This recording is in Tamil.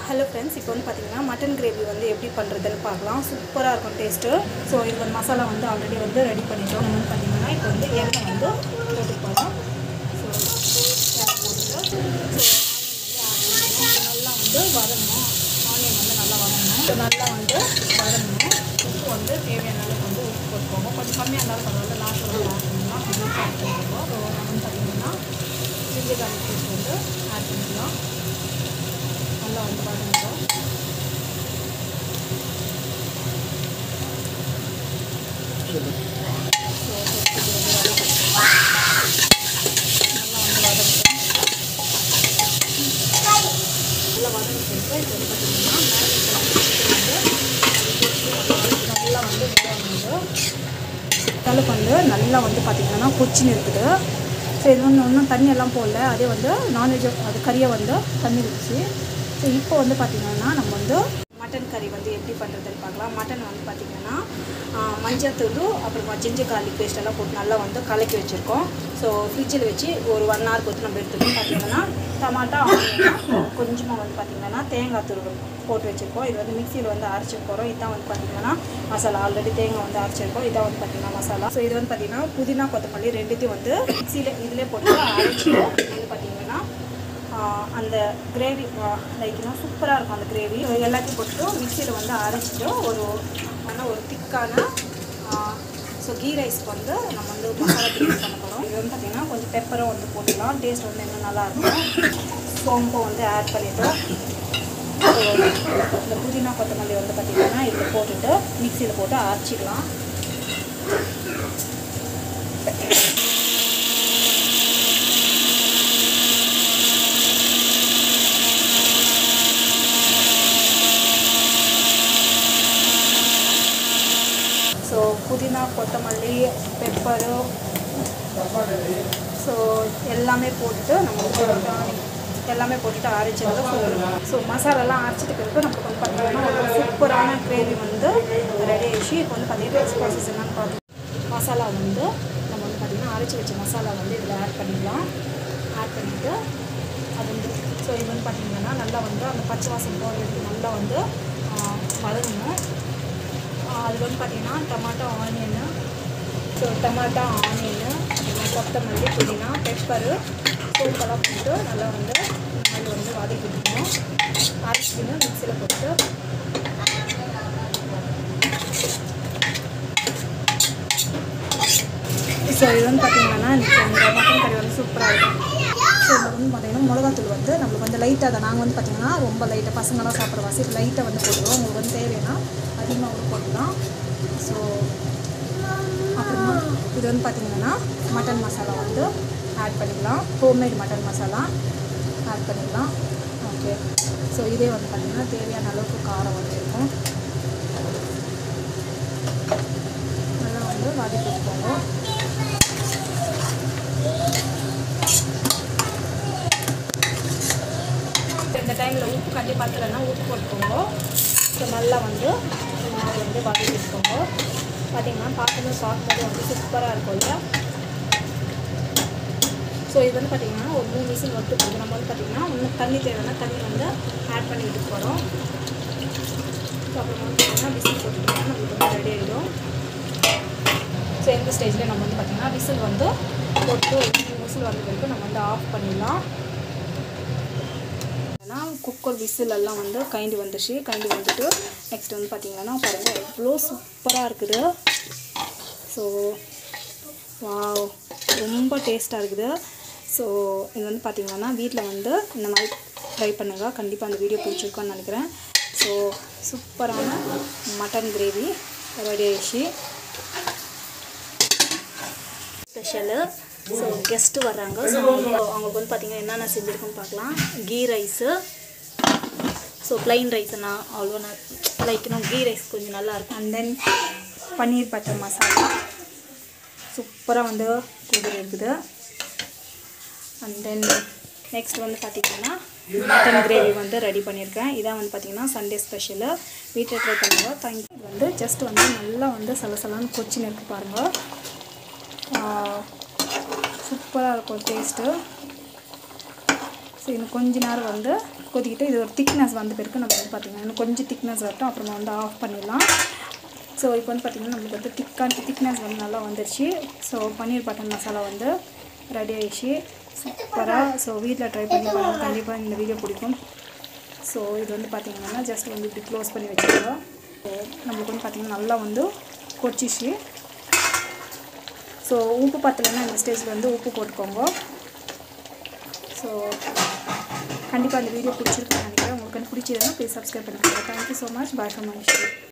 ஹலோ ஃப்ரெண்ட்ஸ் இப்போ வந்து பார்த்தீங்கன்னா மட்டன் கிரேவி வந்து எப்படி பண்ணுறதுன்னு பார்க்கலாம் சூப்பராக இருக்கும் டேஸ்ட்டு ஸோ இது வந்து மசாலா வந்து ஆல்ரெடி வந்து ரெடி பண்ணிட்டோம் நம்ம வந்து பார்த்தீங்கன்னா இப்போ வந்து எண்ணெய் வந்து போட்டு போகிறோம் ஸோ எண்ணெய் போட்டுட்டு ஸோ நல்லா வந்து வதங்கணும் ஆனியன் வந்து நல்லா வதங்கணும் ஸோ நல்லா வந்து வதங்கணும் உப்பு வந்து தேவையான அளவுக்கு வந்து உப்பு போட்டுக்கோங்க கொஞ்சம் கம்மியாக இருந்தாலும் பரவாயில்ல லாஸ்ட்டில் வந்து ஆட் பண்ணலாம் கொஞ்சம் ஆட் பண்ணிக்கோங்க ஸோ நம்ம வந்து பார்த்தீங்கன்னா ஜிஞ்சர் கார்லிக் பேஸ்ட் வந்து ஆட் பண்ணிக்கலாம் நல்லா வந்து வதங்கட்டும் ஸோ இது வந்து வதங்கட்டும். நல்லா வந்து வதங்கட்டும் நல்லா வதங்கி பிறகு இது வந்து பார்த்தீங்கன்னா மேரினேட் வந்து நல்லா வந்து வேகணும் தழுப்பு வந்து நல்லா வந்து பார்த்திங்கன்னா கொச்சின்னு இருக்குது ஸோ இது வந்து ஒன்றும் தண்ணி எல்லாம் போடல அதே வந்து நான்வெஜ் அது கறியை வந்து தண்ணி இருந்துச்சு ஸோ இப்போ வந்து பார்த்திங்கன்னா நம்ம வந்து மட்டன் கறி வந்து எப்படி பண்ணுறதுன்னு பார்க்கலாம் மட்டன் வந்து பார்த்திங்கன்னா மஞ்சத்தூள் அப்புறமா ஜிஞ்சர் கார்லிக் பேஸ்ட் எல்லாம் போட்டு நல்லா வந்து கலக்கி வச்சுருக்கோம் ஸோ ஃப்ரிட்ஜில் வச்சு ஒரு ஒன் ஹவர் கொடுத்து நம்ம எடுத்துக்கணும் பார்த்திங்கன்னா டமாட்டா ஆனியன் கொஞ்சமாக வந்து பார்த்திங்கன்னா தேங்காய் துருவல் போட்டு வச்சுருக்கோம் இது வந்து மிக்சியில் வந்து அரைச்சி போகிறோம் இதான் வந்து பார்த்திங்கன்னா மசாலா ஆல்ரெடி தேங்காய் வந்து அரைச்சிருக்கோம் இதான் வந்து பார்த்திங்கன்னா மசாலா ஸோ இது வந்து பார்த்திங்கன்னா புதினா கொத்தமல்லி ரெண்டுத்தையும் வந்து மிக்சியில் இதிலே போட்டு அரைச்சிட்டு வந்து பார்த்திங்கன்னா ஆஹ் அந்த கிரேவி லைக்னா சூப்பராக இருக்கும் அந்த கிரேவி எல்லாத்தையும் போட்டு மிக்சியில் வந்து அரைச்சிட்டு ஒரு ஆனால் ஒரு திக்கான ஸோ கீ ரைஸ்க்கு வந்து நம்ம வந்து மசாலா யூஸ் பண்ண போகிறோம் இது வந்து பார்த்திங்கன்னா கொஞ்சம் பெப்பரும் வந்து போட்டுக்கலாம் டேஸ்ட் வந்து இன்னும் நல்லாயிருக்கும் சோம்பும் வந்து ஆட் பண்ணிவிட்டோம் ஸோ இந்த புதினா கொத்தமல்லி வந்து பார்த்திங்கன்னா இதில் போட்டுட்டு மிக்சியில் போட்டு அரைச்சிக்கலாம் ஸோ புதினா கொத்தமல்லி பெப்பரு ஸோ எல்லாமே போட்டுட்டு நம்ம வந்து எல்லாமே போட்டுட்டு அரைச்சிடும் ஸோ ஸோ மசாலாலாம் அரைச்சிட்டு பிறகு நமக்கு வந்து பார்த்தீங்கன்னா ஒரு சூப்பரான கிரேவி வந்து ரெடி ஆயிடுச்சு இப்போ வந்து பார்த்தீங்கன்னா நெக்ஸ்ட் ப்ராசஸ் என்னன்னு பார்க்கலாம் மசாலா வந்து நம்ம வந்து பார்த்திங்கன்னா அரைச்சி வச்ச மசாலா வந்து இதில் ஆட் பண்ணிக்கலாம் ஆட் பண்ணிவிட்டு அது வந்து ஸோ இது வந்து பார்த்திங்கன்னா நல்லா வந்து அந்த பச்சை வாசம் போகிற வரைக்கும் நல்லா வந்து ஆஹ், வதங்கணும் ஆஹ் அது வந்து பார்த்திங்கன்னா tomato onion so tomato onion அப்புறமா கொத்தமல்லி புதினா பெப்பரு சோப்பெல்லாம் போட்டு நல்லா வந்து இந்த மாதிரி வந்து வதக்கிட்டுக்கணும் அரைச்சிட்டு மிக்சியில் போட்டு ஸோ இது வந்து பார்த்திங்கன்னா இந்த மட்டன் கறி வந்து சூப்பராக இருக்கும் ஸோ இது வந்து பார்த்திங்கன்னா மிளகாத்தூள் வந்து நம்மளுக்கு வந்து லைட்டாக தான் நாங்கள் வந்து பார்த்திங்கன்னா ரொம்ப லைட்டாக பசங்களாம் சாப்பிட்ற வாசி இப்போ லைட்டாக வந்து போட்டுருவோம் உங்களுக்கு வந்து தேவைன்னா அதிகமாக கூட போட்டுக்கலாம் ஸோ அப்புறமா இது வந்து பார்த்திங்கன்னா மட்டன் மசாலா வந்து ஆட் பண்ணிக்கலாம் ஹோம்மேட் மட்டன் மசாலா ஆட் பண்ணிக்கலாம் ஓகே ஸோ இதே வந்து பார்த்திங்கன்னா தேவையான அளவுக்கு காரம் வந்து இருக்கும் நல்லா வந்து வதக்கி வச்சுக்கோங்க இந்த டைமில் உப்பு கண்டி பத்தலைன்னா உப்பு போட்டுக்கோங்க ஸோ நல்லா வந்து மாவு வந்து வதக்கி வச்சுக்கோங்க பார்த்தீங்கன்னா பார்க்கணும் சாப்பிட்டது வந்து சூப்பராக இருக்கும் இல்லையா ஸோ இது வந்து பார்த்திங்கன்னா ஒரு மூணு விசில் வந்து போகுது நம்ம வந்து பார்த்திங்கன்னா இன்னும் தண்ணி தேவைன்னா தண்ணி வந்து ஆட் பண்ணி விட்டு போகிறோம் ஸோ அப்புறம் வந்து பார்த்திங்கன்னா விசில் போட்டுட்டோம்னா நம்மளுக்கு வந்து ரெடி ஆகிடும் ஸோ எந்த ஸ்டேஜில் நம்ம வந்து பார்த்திங்கன்னா விசில் வந்து போட்டு ஒரு மூணு விசில் வந்த வரைக்கும் நம்ம வந்து ஆஃப் பண்ணிடலாம் ஏன்னா குக்கர் விசில் எல்லாம் வந்து கைண்டி வந்துச்சு கைண்டி வந்துட்டு நெக்ஸ்ட் வந்து பார்த்தீங்கன்னா பாருங்கள் எவ்வளோ சூப்பராக இருக்குது ஸோ வாவ் ரொம்ப டேஸ்ட்டாக இருக்குது ஸோ இது வந்து பார்த்தீங்கன்னா வீட்டில் வந்து இந்த மாதிரி ட்ரை பண்ணுங்கள் கண்டிப்பாக அந்த வீடியோ பிடிச்சிருக்கோன்னு நினைக்கிறேன் ஸோ சூப்பரான மட்டன் கிரேவி ரெடி ஆயிடுச்சு ஸ்பெஷலு ஸோ கெஸ்ட்டு வர்றாங்க ஸோ அவங்க அவங்களுக்கு வந்து பார்த்திங்கன்னா என்னென்ன செஞ்சுருக்கோன்னு பார்க்கலாம் ghee rice so plain rice நான் அவ்வளோ நான் லைக் இன்னும் கீ ரைஸ் கொஞ்சம் நல்லாயிருக்கும் and then paneer butter masala சூப்பராக வந்து குதிரை இருக்குது அண்ட் தென் நெக்ஸ்ட் வந்து பார்த்திங்கன்னா மட்டன் கிரேவி வந்து ரெடி பண்ணியிருக்கேன் இதான் வந்து பார்த்திங்கன்னா சண்டே ஸ்பெஷலு வீட்டில் ட்ரை பண்ணுங்க தேங்க்யூ இது வந்து ஜஸ்ட் வந்து நல்லா வந்து சலசலான்னு கொச்சின்னு இருக்கு பாருங்கள் சூப்பராக இருக்கும் டேஸ்ட்டு ஸோ ஸோ இன்னும் கொஞ்ச நேரம் வந்து கொதிக்கிட்டு இது ஒரு திக்னஸ் வந்த பிறகு நம்ம வந்து பார்த்திங்கன்னா இன்னும் கொஞ்சம் திக்னஸ் வரட்டும் அப்புறமா வந்து ஆஃப் பண்ணிடலாம் ஸோ இப்போ வந்து பார்த்திங்கன்னா நம்மளுக்கு வந்து திக்கான திக்னஸ் வந்து நல்லா வந்துருச்சு ஸோ பன்னீர் பட்டன் மசாலா வந்து ரெடி ஆயிடுச்சு சூப்பராக ஸோ வீட்டில் ட்ரை பண்ணி பாருங்கள் கண்டிப்பாக இந்த வீடியோ பிடிக்கும் ஸோ இது வந்து பார்த்திங்கன்னா ஜஸ்ட் வந்து இப்படி க்ளோஸ் பண்ணி வச்சுருக்கோம் ஸோ நம்மளுக்கு வந்து பார்த்திங்கன்னா நல்லா வந்து கொச்சிச்சு ஸோ உப்பு பத்தலைன்னா இந்த ஸ்டேஜில் வந்து உப்பு போட்டுக்கோங்க ஸோ கண்டிப்பாக அந்த வீடியோ பிடிச்சிருக்குன்னு நினைக்கிறேன் உங்களுக்கு வந்து பிடிச்சதுன்னா ப்ளீஸ் சப்ஸ்கிரைப் பண்ணிக்கோங்க thank you so much bye from மனுஷி